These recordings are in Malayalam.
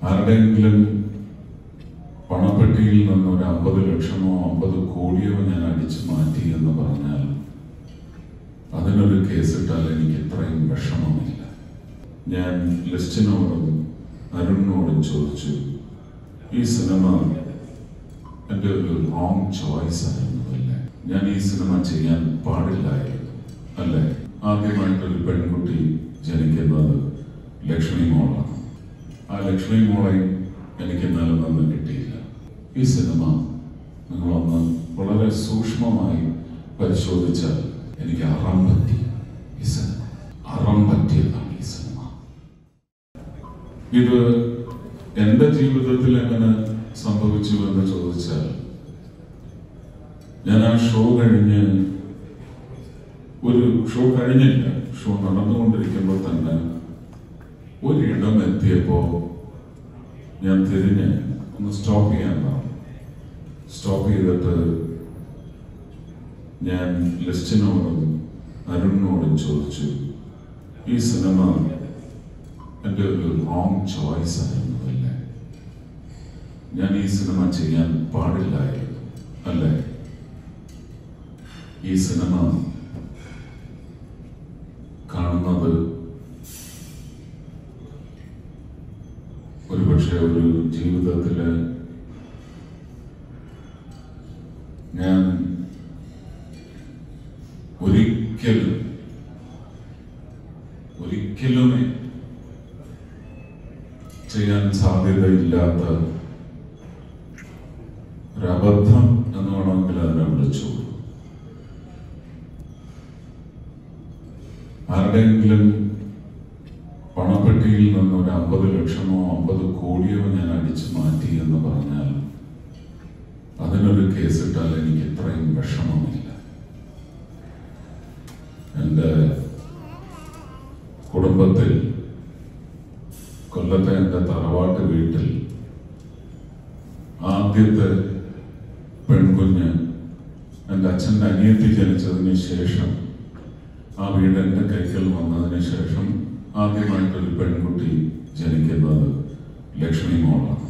ആരുടെയെങ്കിലും പണപ്പെട്ടിയിൽ നിന്ന് ഒരു അമ്പത് ലക്ഷമോ അമ്പത് കോടിയോ ഞാൻ അടിച്ചു മാറ്റി എന്ന് പറഞ്ഞാൽ അതിനൊരു കേസിട്ടാൽ എനിക്ക് ഇത്രയും വിഷമമില്ല ഞാൻ ലിസ്റ്റിനോടും അരുണിനോടും ചോദിച്ചു ഈ സിനിമ എൻ്റെ ഒരു റോങ് ചോയ്സ് ആയിരുന്നു അല്ലേ ഞാൻ ഈ സിനിമ ചെയ്യാൻ പാടില്ലായിരുന്നു അല്ലേ ആദ്യമായിട്ടൊരു പെൺകുട്ടി ജനിക്കുന്നത് ലക്ഷ്മി മോളാണ് ആ ലക്ഷ്മി മോളെയും എനിക്ക് നിലനിന്ന് കിട്ടിയില്ല ഈ സിനിമ നിങ്ങളൊന്ന് വളരെ സൂക്ഷ്മമായി പരിശോധിച്ചാൽ എനിക്ക് അറം പറ്റി ഈ സിനിമ അറം പറ്റിയതാണ് ഈ സിനിമ ഇത് എന്റെ ജീവിതത്തിൽ എങ്ങനെ സംഭവിച്ചു എന്ന് ചോദിച്ചാൽ ഞാൻ ആ ഷോ കഴിഞ്ഞ് ഒരു ഷോ കഴിഞ്ഞില്ല ഷോ നടന്നുകൊണ്ടിരിക്കുമ്പോൾ തന്നെ ഒരിടം എത്തിയപ്പോ ഞാൻ തിരിഞ്ഞ് ഒന്ന് സ്റ്റോപ്പ് ചെയ്യാൻ പറഞ്ഞു സ്റ്റോപ്പ് ചെയ്തിട്ട് ഞാൻ ലിസ്റ്റിനോടും അരുണിനോടും ചോദിച്ചു ഈ സിനിമ എൻ്റെ ഒരു റോങ് ചോയ്സ് ആയിരുന്നു അല്ലേ ഞാൻ ഈ സിനിമ ചെയ്യാൻ പാടില്ലായിരുന്നു അല്ലേ ഈ സിനിമ കാണുന്നത് ഒരുപക്ഷെ ഒരു ജീവിതത്തില് ഞാൻ ഒരിക്കലും ഒരിക്കലുമേ ചെയ്യാൻ സാധ്യതയില്ലാത്ത ഒരു അബദ്ധം എന്ന് വേണമെങ്കിൽ അതിനെ വിളിച്ചു ആരുടെയെങ്കിലും പണപ്പെട്ടിയിൽ നിന്ന് ഒരു അമ്പത് ലക്ഷമോ അമ്പത് കോടിയോ ഞാൻ അടിച്ചു മാറ്റി എന്ന് പറഞ്ഞാൽ അതിനൊരു കേസിട്ടാൽ എനിക്ക് ഇത്രയും വിഷമമില്ല എൻ്റെ കുടുംബത്തിൽ കൊല്ലത്തെ എൻ്റെ തറവാട്ട് വീട്ടിൽ ആദ്യത്തെ പെൺകുഞ്ഞ് എൻ്റെ അച്ഛൻ്റെ അനിയത്തി ജനിച്ചതിന് ശേഷം ആ വീട് എൻ്റെ കൈക്കൽ വന്നതിന് ശേഷം ആദ്യമായിട്ടൊരു പെൺകുട്ടി ജനിക്കുന്നത് ലക്ഷ്മി മോളാണ്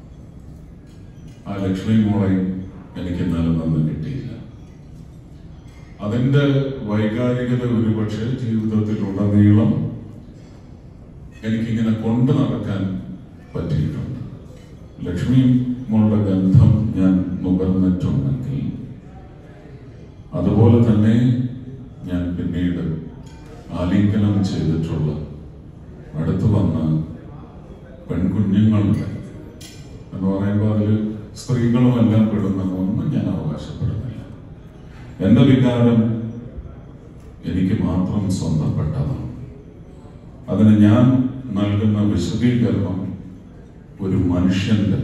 ആ ലക്ഷ്മി മോളെയും എനിക്ക് നിലനിന്ന് കിട്ടിയില്ല അതിന്റെ വൈകാരികത ഒരുപക്ഷെ ജീവിതത്തിലുടനീളം എനിക്കിങ്ങനെ കൊണ്ടു നടക്കാൻ പറ്റിയിട്ടുണ്ട് ലക്ഷ്മി മോളുടെ ഗന്ധം ഞാൻ നുകർന്നിട്ടുണ്ടെങ്കിൽ അതുപോലെ തന്നെ ഞാൻ പിന്നീട് ആലിംഗനം ചെയ്തിട്ടുള്ള അടുത്തു വന്ന പെൺകുഞ്ഞുങ്ങളുടെ എന്ന് പറയുമ്പോൾ അതിൽ സ്ത്രീകളും എല്ലാം പെടുമെന്നൊന്നും ഞാൻ അവകാശപ്പെടുന്നില്ല എന്റെ വികാരം എനിക്ക് മാത്രം സ്വന്തപ്പെട്ടതാണ് അതിന് ഞാൻ നൽകുന്ന വിശദീകരണം ഒരു മനുഷ്യന്റെ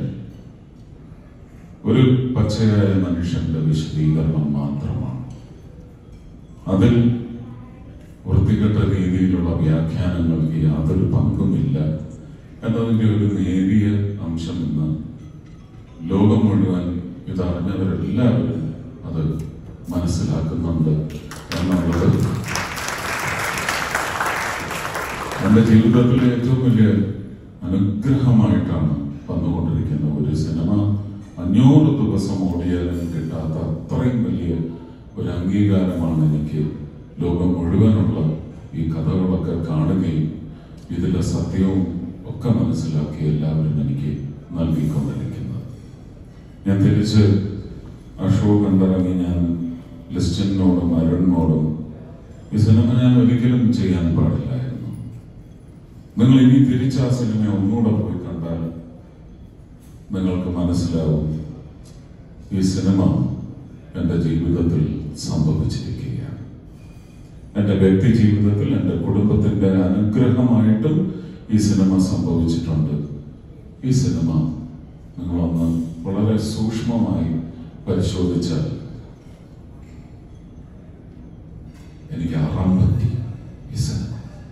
ഒരു പച്ചയായ മനുഷ്യന്റെ വിശദീകരണം മാത്രമാണ് അതിൽ വൃത്തികെട്ട രീതിയിലുള്ള വ്യാഖ്യാനങ്ങൾക്ക് യാതൊരു പങ്കുമില്ല എന്നതിന്റെ ഒരു നേരിയ അംശം ഇന്ന് ലോകം മുഴുവൻ ഇതറിഞ്ഞവരെല്ലാവരും അത് മനസ്സിലാക്കുന്നുണ്ട് എന്നുള്ളത് എൻ്റെ ജീവിതത്തിലെ ഏറ്റവും വലിയ അനുഗ്രഹമായിട്ടാണ് വന്നുകൊണ്ടിരിക്കുന്ന ഒരു സിനിമ അഞ്ഞൂറ് ദിവസം ഓടിയാലും കിട്ടാത്ത അത്രയും വലിയ ഒരു അംഗീകാരമാണ് എനിക്ക് ലോകം മുഴുവനുള്ള ഈ കഥകളൊക്കെ കാണുകയും ഇതിലെ സത്യവും ഒക്കെ മനസ്സിലാക്കി എല്ലാവരും എനിക്ക് നൽകിക്കൊണ്ടിരിക്കുന്നത് ഞാൻ തിരിച്ച് ആ ഷോ കണ്ടിറങ്ങി ഞാൻ ലിസ്റ്റിനോടും അരുണിനോടും ഈ സിനിമ ഞാൻ ഒരിക്കലും ചെയ്യാൻ പാടില്ലായിരുന്നു നിങ്ങൾ ഇനി തിരിച്ച് ആ സിനിമ ഒന്നുകൂടെ പോയി കണ്ടാൽ നിങ്ങൾക്ക് മനസ്സിലാവും ഈ സിനിമ എൻ്റെ ജീവിതത്തിൽ സംഭവിച്ചിരിക്കുകയാണ് എൻ്റെ വ്യക്തി ജീവിതത്തിൽ എൻ്റെ കുടുംബത്തിൻ്റെ അനുഗ്രഹമായിട്ടും ഈ സിനിമ സംഭവിച്ചിട്ടുണ്ട് ഈ സിനിമ നിങ്ങളൊന്ന് വളരെ സൂക്ഷ്മമായി പരിശോധിച്ചാൽ എനിക്ക് അറാൻ പറ്റി ഈ സിനിമ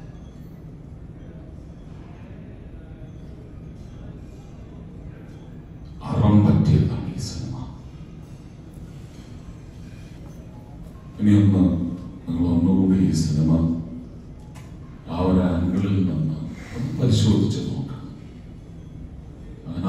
അറം പറ്റിയതാണ് ഈ സിനിമ ഇനിയൊന്ന് നിങ്ങൾ ഒന്നുകൂടി ഈ സിനിമ ആ ഒരു ആംഗിളിൽ നിന്ന് ഒന്ന് പരിശോധിച്ച് നോക്കണം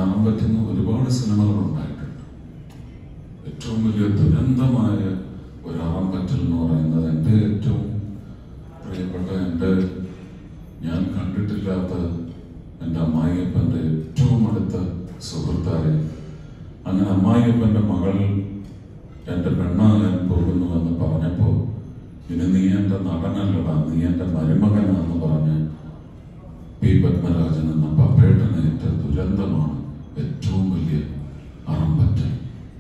കാണാൻ പറ്റുന്ന ഒരുപാട് സിനിമകൾ ഉണ്ടായിട്ടുണ്ട് ഏറ്റവും വലിയ ദുരന്തമായ ഒരു അറമ്പറ്റൽ എന്ന് പറയുന്നത് എൻ്റെ ഏറ്റവും പ്രിയപ്പെട്ട എൻ്റെ ഞാൻ കണ്ടിട്ടില്ലാത്ത എൻ്റെ അമ്മായിയപ്പൻ്റെ ഏറ്റവും അടുത്ത സുഹൃത്തായി അങ്ങനെ അമ്മായിയപ്പൻ്റെ മകൾ എൻ്റെ പെണ്ണാകാൻ പോകുന്നുവെന്ന് പറഞ്ഞപ്പോൾ ഇനി നീ എൻ്റെ നടനല്ലടാ നീ എൻ്റെ മരുമകനാന്ന് പറഞ്ഞ് പി പത്മരാജൻ എന്ന പപ്പേട്ടനേറ്റ ദുരന്തമാണ് ഏറ്റവും വലിയ അറമ്പറ്റൽ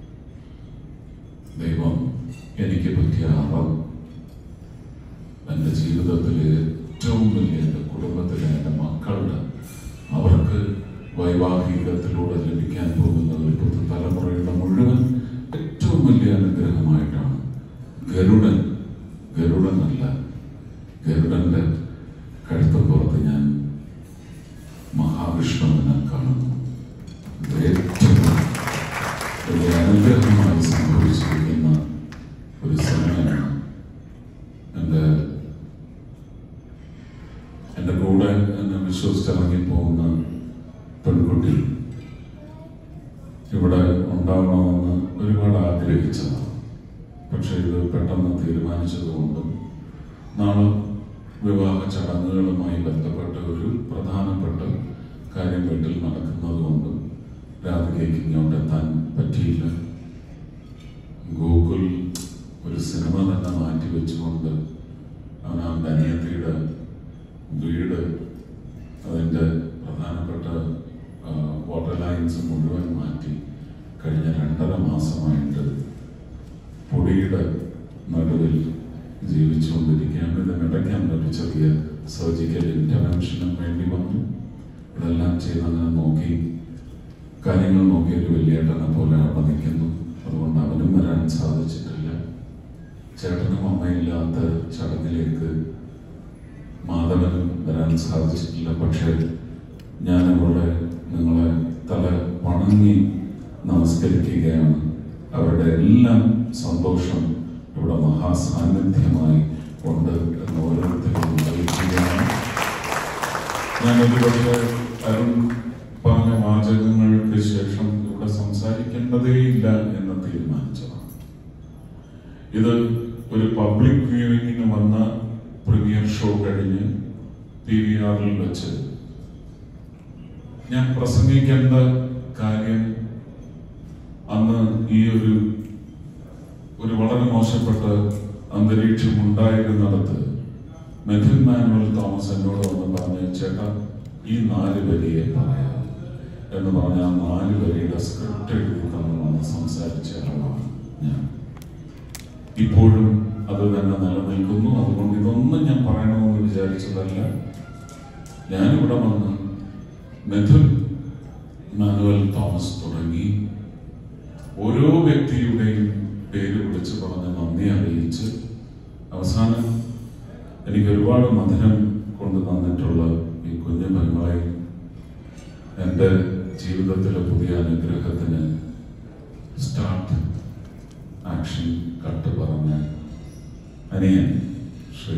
ദൈവം എനിക്ക് പറ്റിയ അറം എൻ്റെ ജീവിതത്തിലെ ഏറ്റവും വലിയ എൻ്റെ കുടുംബത്തിലെ എൻ്റെ മക്കളുടെ അവർക്ക് വൈവാഹികത്തിലൂടെ ലഭിക്കാൻ പോകുന്ന ഒരു പുതുതലമുറയുടെ മുഴുവൻ ഏറ്റവും വലിയ അനുഗ്രഹമായിട്ടാണ് ഗരുഡൻ ഗരുഡനല്ല ഗരുഡന്റെ കഴുത്തപ്പുറത്ത് ഞാൻ മഹാവിഷ്ണുവിനെ കാണുന്നു ഇത് ഏറ്റവും വലിയ അനുഗ്രഹമായി സംഭവിച്ചിരിക്കുന്ന ഒരു സമയമാണ് എൻ്റെ എൻ്റെ കൂടെ എന്നെ വിശ്വസിച്ചിറങ്ങി പോകുന്ന പെൺകുട്ടി ഇവിടെ ഉണ്ടാവണമെന്ന് ഒരുപാട് ആഗ്രഹിച്ചതാണ് പക്ഷെ ഇത് പെട്ടെന്ന് തീരുമാനിച്ചതുകൊണ്ടും നാളെ വിവാഹ ചടങ്ങുകളുമായി ബന്ധപ്പെട്ട ഒരു പ്രധാനപ്പെട്ട കാര്യം വീട്ടിൽ നടക്കുന്നതുകൊണ്ടും രാധികയ്ക്ക് ഇങ്ങോട്ട് എത്താൻ പറ്റിയില്ല ഗൂഗിൾ ഒരു സിനിമ തന്നെ മാറ്റി വെച്ചുകൊണ്ട് അവൻ അവൻ്റെ അനിയത്തിയുടെ വീട് അതിൻ്റെ പ്രധാനപ്പെട്ട വാട്ടർ ലൈൻസ് മുഴുവൻ മാറ്റി കഴിഞ്ഞ രണ്ടര മാസമായിട്ട് പൊടിയുടെ നടുവിൽ ജീവിച്ചുകൊണ്ടിരിക്കുകയാണ് ഇതിനിടയ്ക്കാൻ ഒരു ചെറിയ സർജിക്കൽ ഇന്റർവെൻഷനും വേണ്ടി വന്നു ഇതെല്ലാം ചെയ്ത് അങ്ങനെ നോക്കി കാര്യങ്ങൾ നോക്കി ഒരു വലിയേട്ടനെ പോലെ അവിടെ നിൽക്കുന്നു അതുകൊണ്ട് അവനും വരാൻ സാധിച്ചിട്ടില്ല ചേട്ടനും അമ്മയില്ലാത്ത ചടങ്ങിലേക്ക് മാധവനും വരാൻ സാധിച്ചിട്ടില്ല പക്ഷേ ഞാനിവിടെ നിങ്ങളെ തല വണങ്ങി നമസ്കരിക്കുകയാണ് അവരുടെ എല്ലാം സന്തോഷം ഇവിടെ മഹാസാന്നിധ്യമായി ഉണ്ട് എന്ന് ഓരോരുത്തരും അറിയിക്കുകയാണ് ഞാൻ ഒരുപക്ഷെ അരുൺ പറഞ്ഞ വാചകങ്ങൾക്ക് ശേഷം ഇവിടെ സംസാരിക്കേണ്ടതേയില്ല എന്ന് തീരുമാനിച്ചതാണ് ഇത് ഒരു പബ്ലിക് വ്യൂവിങ്ങിന് വന്ന പ്രീമിയർ ഷോ കഴിഞ്ഞ് പി വി ആറിൽ വെച്ച് ഞാൻ പ്രസംഗിക്കേണ്ട കാര്യം അന്ന് ഈ ഒരു ഒരു വളരെ മോശപ്പെട്ട അന്തരീക്ഷം ഉണ്ടായിരുന്നിടത്ത് മെഥിൻ മാനുവൽ തോമസ് എന്നോട് വന്ന് പറഞ്ഞു ചേട്ടാ ഈ നാല് വരിയെ പറയാം എന്ന് പറഞ്ഞ ആ നാല് വരിയുടെ സ്ക്രിപ്റ്റ് എഴുതി തന്നു വന്ന് സംസാരിച്ച ആളാണ് ഞാൻ ഇപ്പോഴും അത് തന്നെ നിലനിൽക്കുന്നു അതുകൊണ്ട് ഇതൊന്നും ഞാൻ പറയണമെന്ന് വിചാരിച്ചതല്ല ഞാനിവിടെ വന്ന് മെഥുൻ മാനുവൽ തോമസ് തുടങ്ങി ഓരോ വ്യക്തിയുടെയും പേര് വിളിച്ച് പറഞ്ഞ് നന്ദി അറിയിച്ച് അവസാനം എനിക്ക് ഒരുപാട് മധുരം കൊണ്ട് തന്നിട്ടുള്ള ഈ കുഞ്ഞു പെങ്ങളായി എൻ്റെ ജീവിതത്തിലെ പുതിയ അനുഗ്രഹത്തിന് സ്റ്റാർട്ട് ആക്ഷൻ കട്ട് പറഞ്ഞ അനിയൻ ശ്രീ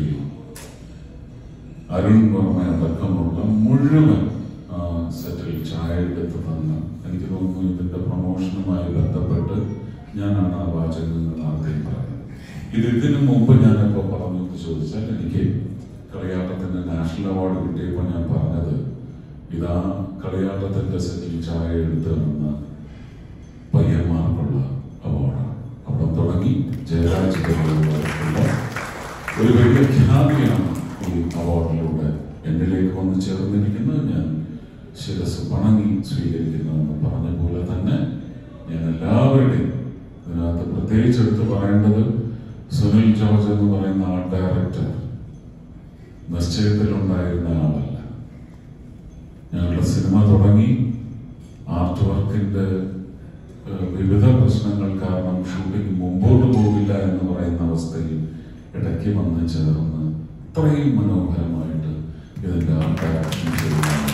അരുൺ വർമ്മ അടക്കമുള്ള മുഴുവൻ ആ, സെറ്റിൽ ചായ എടുത്ത് തന്ന് എനിക്ക് തോന്നുന്നു ഇതിന്റെ പ്രൊമോഷനുമായി ബന്ധപ്പെട്ട് ഞാനാണ് ആ വാചകങ്ങൾ ആദ്യം പറയുന്നത് ഇത് ഇതിനു മുമ്പ് ഞാനിപ്പോൾ പറഞ്ഞു എന്ന് ചോദിച്ചാൽ എനിക്ക് കളിയാട്ടത്തിന് നാഷണൽ അവാർഡ് കിട്ടിയപ്പോൾ ഞാൻ പറഞ്ഞത് ഇതാ കളിയാട്ടത്തിന്റെ സെറ്റിൽ ചായ എടുത്ത് തന്ന പയ്യന്മാർക്കുള്ള അവാർഡാണ് അവിടെ തുടങ്ങി ജയരാജ് അവാർഡുള്ള ഒരു വലിയ ഖ്യാതിയാണ് ഈ അവാർഡിലൂടെ എന്നിലേക്ക് വന്ന് ചേർന്നിരിക്കുന്നത് ഞാൻ ശിരസ് വണങ്ങി സ്വീകരിക്കുന്നതെന്ന് പറഞ്ഞ പോലെ തന്നെ ഞാൻ എല്ലാവരുടെയും ഇതിനകത്ത് പ്രത്യേകിച്ച് എടുത്ത് പറയേണ്ടത് സുനിൽ ജോർജ് എന്ന് പറയുന്ന ആർട്ട് ഡയറക്ടർ നിശ്ചയത്തിലുണ്ടായിരുന്ന ആളല്ല ഞങ്ങളുടെ സിനിമ തുടങ്ങി ആർട്ട് വർക്കിന്റെ ഏഹ്, വിവിധ പ്രശ്നങ്ങൾ കാരണം ഷൂട്ടിംഗ് മുമ്പോട്ട് പോകില്ല എന്ന് പറയുന്ന അവസ്ഥയിൽ ഇടയ്ക്ക് വന്ന് ചേർന്ന് ഇത്രയും മനോഹരമായിട്ട് ഇതിന്റെ ആർട്ട് ഡയറക്ഷൻ ചെയ്യുന്നതാണ്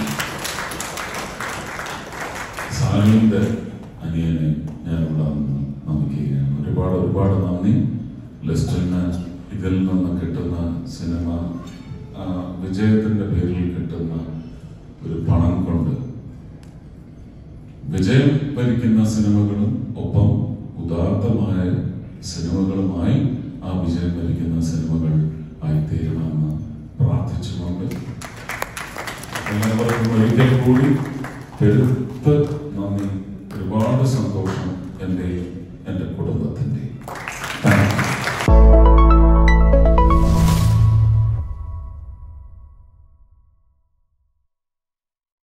സാലിന്റെ അനിയനെ ഞാനിവിടെ നിന്ന് നമിക്കുകയാണ് ഒരുപാട് ഒരുപാട് നന്ദി ലിസ്റ്റിന് ഇതിൽ നിന്ന് കിട്ടുന്ന സിനിമ ആ, വിജയത്തിന്റെ പേരിൽ കിട്ടുന്ന ഒരു പണം കൊണ്ട് വിജയം ഭരിക്കുന്ന സിനിമകളും ഒപ്പം ഉദാത്തമായ സിനിമകളുമായി ആ വിജയം ഭരിക്കുന്ന സിനിമകൾ ആയിത്തീരണമെന്ന് പ്രാർത്ഥിച്ചുകൊണ്ട് എല്ലാവർക്കും ഒരിക്കൽ കൂടി പെരുത്ത നന്ദി ഒരുപാട് സന്തോഷം എൻ്റെയും എൻ്റെ കുടുംബത്തിൻ്റെയും